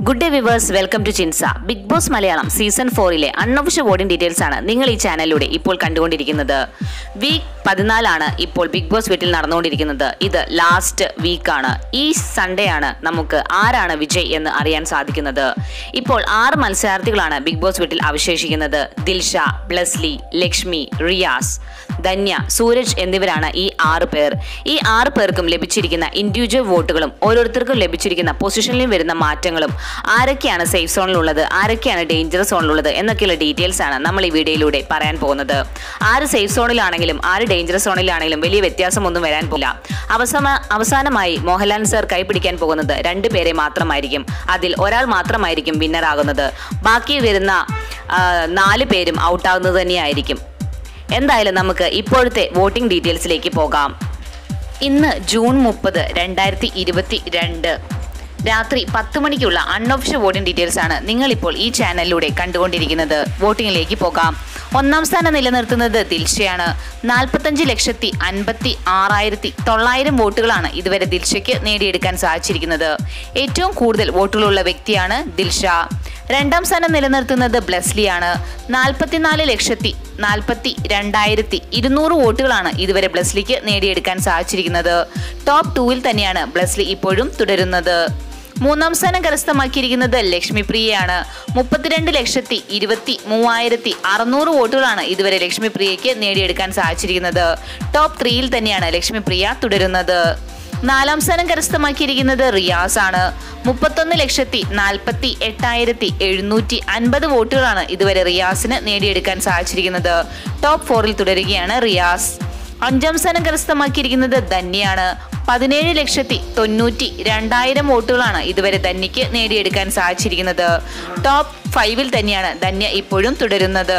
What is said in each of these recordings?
good day viewers welcome to Chinsa Bigg Boss Malayalam season ഫോറിലെ unofficial voting details ആണ് നിങ്ങൾ ഈ ചാനലിലൂടെ ഇപ്പോൾ കണ്ടുകൊണ്ടിരിക്കുന്നത് വീക്ക് പതിനാലാണ് ഇപ്പോൾ ബിഗ് ബോസ് വീട്ടിൽ നടന്നുകൊണ്ടിരിക്കുന്നത് ഇത് ലാസ്റ്റ് വീക്കാണ് ഈ സൺഡേ ആണ് നമുക്ക് ആരാണ് വിജയ് എന്ന് അറിയാൻ സാധിക്കുന്നത് ഇപ്പോൾ ആറ് മത്സരാർത്ഥികളാണ് ബിഗ് ബോസ് വീട്ടിൽ അവശേഷിക്കുന്നത് ദിൽഷ ബ്ലസ്ലി ലക്ഷ്മി റിയാസ് ധന്യ സൂരജ് എന്നിവരാണ് ഈ ആറ് പേർ ഈ ആറ് പേർക്കും ലഭിച്ചിരിക്കുന്ന ഇൻഡിവിജ്വൽ വോട്ടുകളും ഓരോരുത്തർക്കും ലഭിച്ചിരിക്കുന്ന പൊസിഷനിലും വരുന്ന മാറ്റങ്ങളും ആരൊക്കെയാണ് സേഫ് സോണിലുള്ളത് ആരൊക്കെയാണ് ഡേഞ്ചർ സോണിലുള്ളത് എന്നൊക്കെയുള്ള ഡീറ്റെയിൽസ് ആണ് നമ്മൾ ഈ വീഡിയോയിലൂടെ പറയാൻ പോകുന്നത് ആര് സേഫ് സോണിലാണെങ്കിലും ആര് ഡേഞ്ചർ സോണിലാണെങ്കിലും വലിയ വ്യത്യാസമൊന്നും വരാൻ പോകില്ല അവസാന അവസാനമായി മോഹൻലാൽ സർ കൈപിടിക്കാൻ പോകുന്നത് രണ്ട് പേരെ മാത്രമായിരിക്കും അതിൽ ഒരാൾ മാത്രമായിരിക്കും വിന്നർ ആകുന്നത് ബാക്കി വരുന്ന ആ, നാല് പേരും ഔട്ടാകുന്നത് തന്നെയായിരിക്കും എന്തായാലും നമുക്ക് ഇപ്പോഴത്തെ വോട്ടിംഗ് ഡീറ്റെയിൽസിലേക്ക് പോകാം ഇന്ന് ജൂൺ മുപ്പത് രണ്ടായിരത്തി ഇരുപത്തി രണ്ട് രാത്രി പത്ത് മണിക്കുള്ള അൺഒഫീഷ്യൽ വോട്ടിംഗ് ഡീറ്റെയിൽസ് ആണ് നിങ്ങളിപ്പോൾ ഈ ചാനലിലൂടെ കണ്ടുകൊണ്ടിരിക്കുന്നത് വോട്ടിംഗിലേക്ക് പോകാം ഒന്നാം സ്ഥാനം നിലനിർത്തുന്നത് ദിൽഷയാണ് നാൽപ്പത്തഞ്ച് ലക്ഷത്തി അൻപത്തി ആറായിരത്തി തൊള്ളായിരം വോട്ടുകളാണ് ഇതുവരെ ദിൽഷയ്ക്ക് നേടിയെടുക്കാൻ സാധിച്ചിരിക്കുന്നത് ഏറ്റവും കൂടുതൽ വോട്ടുകളുള്ള വ്യക്തിയാണ് ദിൽഷ രണ്ടാം സ്ഥാനം നിലനിർത്തുന്നത് ബ്ലസ്ലിയാണ് നാൽപ്പത്തിനാല് ലക്ഷത്തി നാൽപ്പത്തി രണ്ടായിരത്തി ഇരുന്നൂറ് വോട്ടുകളാണ് ഇതുവരെ ബ്ലസ്ലിക്ക് നേടിയെടുക്കാൻ സാധിച്ചിരിക്കുന്നത് ടോപ്പ് ടൂവിൽ തന്നെയാണ് ബ്ലസ്ലി ഇപ്പോഴും തുടരുന്നത് മൂന്നാം സ്ഥാനം കരസ്ഥമാക്കിയിരിക്കുന്നത് ലക്ഷ്മിപ്രിയയാണ് മുപ്പത്തിരണ്ട് ലക്ഷത്തി ഇരുപത്തി മൂവായിരത്തി അറുന്നൂറ് വോട്ടുകളാണ് ഇതുവരെ ലക്ഷ്മിപ്രിയയ്ക്ക് നേടിയെടുക്കാൻ സാധിച്ചിരിക്കുന്നത് ടോപ്പ് ത്രീയിൽ തന്നെയാണ് ലക്ഷ്മിപ്രിയ തുടരുന്നത് നാലാം സ്ഥാനം കരസ്ഥമാക്കിയിരിക്കുന്നത് റിയാസ് ആണ് മുപ്പത്തൊന്ന് ലക്ഷത്തി നാൽപ്പത്തി എട്ടായിരത്തി എഴുന്നൂറ്റി അൻപത് വോട്ടുകളാണ് ഇതുവരെ റിയാസിന് നേടിയെടുക്കാൻ സാധിച്ചിരിക്കുന്നത് ടോപ്പ് ഫോറിൽ തുടരുകയാണ് റിയാസ് അഞ്ചാം സ്ഥാനം കരസ്ഥമാക്കിയിരിക്കുന്നത് ധന്യാണ് പതിനേഴ് ലക്ഷത്തി തൊണ്ണൂറ്റി രണ്ടായിരം വോട്ടുകളാണ് ഇതുവരെ ധന്യയ്ക്ക് നേടിയെടുക്കാൻ സാധിച്ചിരിക്കുന്നത് ടോപ്പ് ഫൈവിൽ തന്നെയാണ് ധന്യ ഇപ്പോഴും തുടരുന്നത്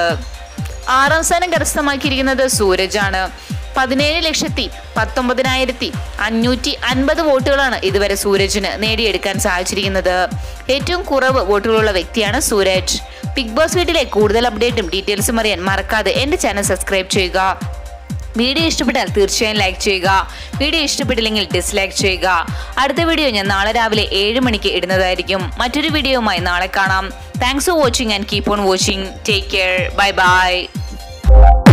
ആറാം സ്ഥാനം കരസ്ഥമാക്കിയിരിക്കുന്നത് സൂരജാണ് പതിനേഴ് ലക്ഷത്തി പത്തൊമ്പതിനായിരത്തി അഞ്ഞൂറ്റി അൻപത് വോട്ടുകളാണ് ഇതുവരെ സൂരജിന് നേടിയെടുക്കാൻ സാധിച്ചിരിക്കുന്നത് ഏറ്റവും കുറവ് വോട്ടുകളുള്ള വ്യക്തിയാണ് സൂരജ് ബിഗ് ബോസ് വീട്ടിലെ കൂടുതൽ അപ്ഡേറ്റും ഡീറ്റെയിൽസും അറിയാൻ മറക്കാതെ എൻ്റെ ചാനൽ സബ്സ്ക്രൈബ് ചെയ്യുക വീഡിയോ ഇഷ്ടപ്പെട്ടാൽ തീർച്ചയായും ലൈക്ക് ചെയ്യുക വീഡിയോ ഇഷ്ടപ്പെട്ടില്ലെങ്കിൽ ഡിസ്ലൈക്ക് ചെയ്യുക അടുത്ത വീഡിയോ ഞാൻ നാളെ രാവിലെ ഏഴ് മണിക്ക് ഇടുന്നതായിരിക്കും മറ്റൊരു വീഡിയോയുമായി നാളെ കാണാം thanks for watching and keep on watching take care bye by